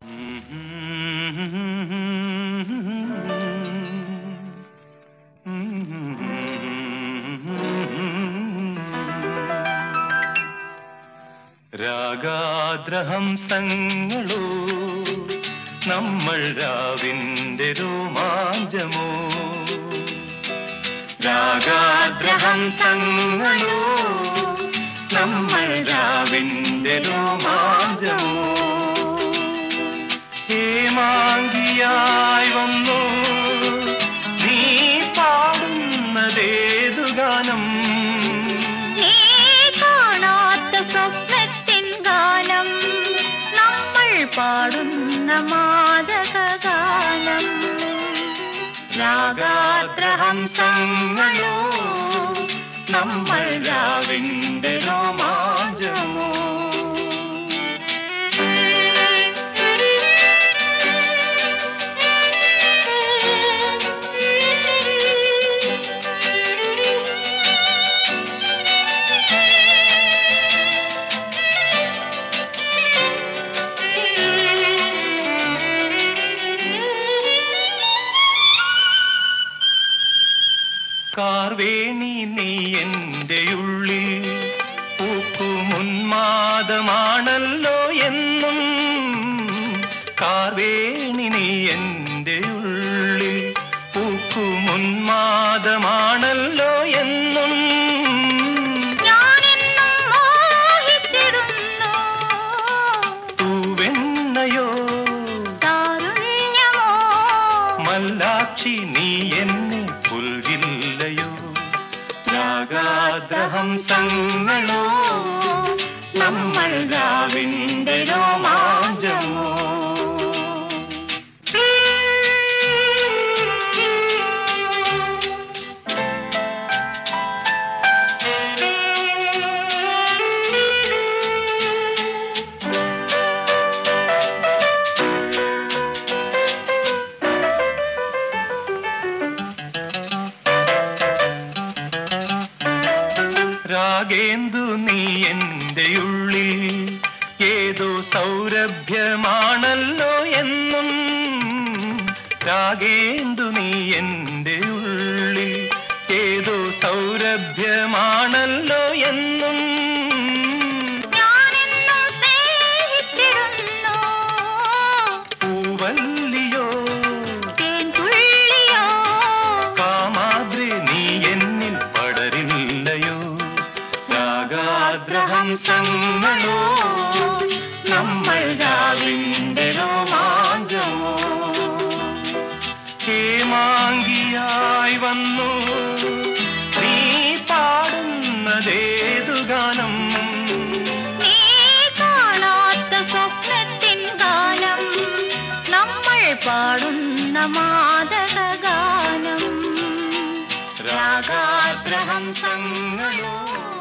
രാഗാദ്രഹംസങ്ങളോ നമ്മൾ രാവിന്റെ രോമാഞ്ചമോ രാഗാദ്രഹംസങ്ങളോ നമ്മൾ രാവിന്റെ രോമാഞ്ചമോ ഹേമാങ്കിയായി വന്നു നീ പാടുന്നതേതു ഗാനം നീ കാണാത്ത സ്വപ്നത്തിൻ ഗാനം നമ്മൾ പാടുന്ന മാതക ഗാനം രാഗാദ്രഹംസങ്ങളോ നമ്മൾ രാവിന്റെ രോമാഞ്ചമോ കാർവേണി നീ എന്റെ ഉള്ളിൽ പൂക്കുമുന്മാദമാണല്ലോ എന്നും കാർവേണി നീ എന്റെ ഉള്ളിൽ പൂക്കുമുന്മാദമാണല്ലോ എന്നും ഞാനെന്നും മോഹിച്ചിരുന്നു തൂവെണ്ണയോ താരുണ്യമോ മല്ലാക്ഷി നീ എന്നെ പുൽകില്ലയോ രാഗാദ്രഹംസങ്ങളോ നമ്മൾ രാവിന്റെ രോമാഞ്ചമോ രാഗേന്ദു നീ എന്റെ ഉള്ളിൽ ഏതോ സൗരഭ്യമാണല്ലോ എന്നും രാഗേന്ദു നീ എന്റെ ഉള്ളിൽ ഏതോ സൗരഭ്യമാണല്ലോ എന്നും ഞാനെന്നും സ്നേഹിച്ചിരുന്നു പൂവല്ലിയോ തേൻതുള്ളിയോ കാമാദ്രി നീ എന്നിൽ പടരില്ലയോ രാഗാദ്രഹംസങ്ങളോ നമ്മൾ രാവിന്റെ രോമാഞ്ചമോ ഹേമാങ്കിയായി വന്നു നീ പാടുന്നതേതു ഗാനം നീ കാണാത്ത സ്വപ്നത്തിൻ ഗാനം നമ്മൾ പാടുന്ന മാതക ഗാനം രാഗാദ്രഹംസങ്ങളോ